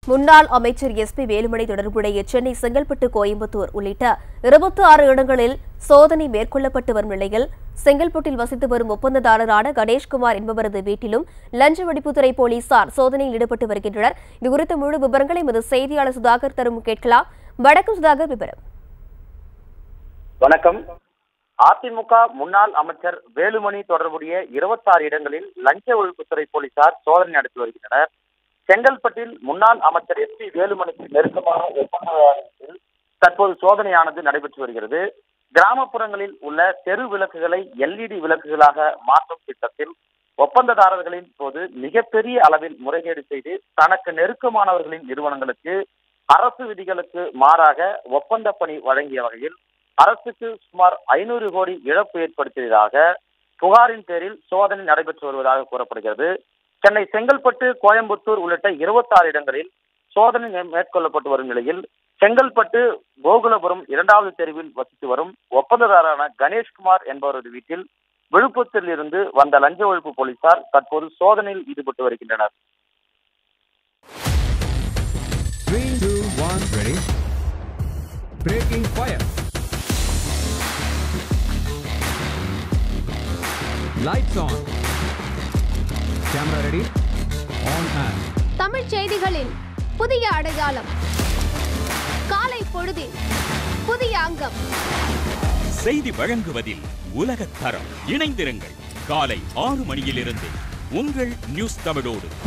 முன்னாள் அமைச்சர் S B Velumani தொடர்புடைய சென்னை செங்கல்பட்டு கோயம்புத்தூர் உள்ளிட்ட இருபத்தி ஆறு இடங்களில் சோதனை மேற்கொள்ளப்பட்டு வரும் நிலையில் செங்கல்பட்டில் வசித்து வரும் ஒப்பந்ததாரரான கணேஷ்குமார் என்பவரது வீட்டிலும் லஞ்ச ஒழிப்புத்துறை போலீசார் சோதனையில் ஈடுபட்டு வருகின்றனர் இது குறித்த முழு விவரங்களை எமது செய்தியாளர் சுதாகர் தரும் கேட்கலாம் வணக்கம் சுதாகர் விவரம் வணக்கம் அதிமுக முன்னாள் அமைச்சர் வேலுமணி தொடர்புடைய இருபத்தாறு இடங்களில் லஞ்ச ஒழிப்புத்துறை போலீசார் சோதனை நடத்தி வருகின்றனர் செங்கல்பட்டில் முன்னாள் அமைச்சர் எஸ் பி வேலுமணிக்கு நெருக்கமான ஒப்பந்ததாரத்தில் தற்போது சோதனையானது நடைபெற்று வருகிறது கிராமப்புறங்களில் உள்ள தெரு விளக்குகளை எல்இடி விளக்குகளாக மாற்றும் திட்டத்தில் ஒப்பந்ததாரர்களின் போது மிகப்பெரிய அளவில் முறைகேடு செய்து தனக்கு நெருக்கமானவர்களின் நிறுவனங்களுக்கு அரசு விதிகளுக்கு மாறாக ஒப்பந்த பணி வழங்கிய வகையில் அரசுக்கு சுமார் ஐநூறு கோடி இழப்பு ஏற்படுத்தியதாக புகாரின் பேரில் சோதனை நடைபெற்று வருவதாக கூறப்படுகிறது சென்னை செங்கல்பட்டு கோயம்புத்தூர் உள்ளிட்ட இருபத்தாறு இடங்களில் சோதனை மே- மேற்கொள்ளப்பட்டு வரும் நிலையில் செங்கல்பட்டு கோகுலபுரம் இரண்டாவது தெருவில் வசித்து வரும் ஒப்பந்ததாரரான கணேஷ்குமார் என்பவரது வீட்டில் விழுப்புரத்தில் இருந்து வந்த லஞ்ச ஒழிப்பு போலீசார் தற்போது சோதனையில் ஈடுபட்டு வருகின்றனர் Three, two, one, ready. Breaking fire. Lights on. Camera ready. On and. தமிழ்ச் செய்திகளின் புதிய அடையாளம் காலை பொழுதின் புதிய அங்கம் செய்தி வழங்குவதில் உலகத் தரம் இணைந்திருங்கள் காலை ஆறு மணியிலிருந்து உங்கள் நியூஸ் தமிழோடு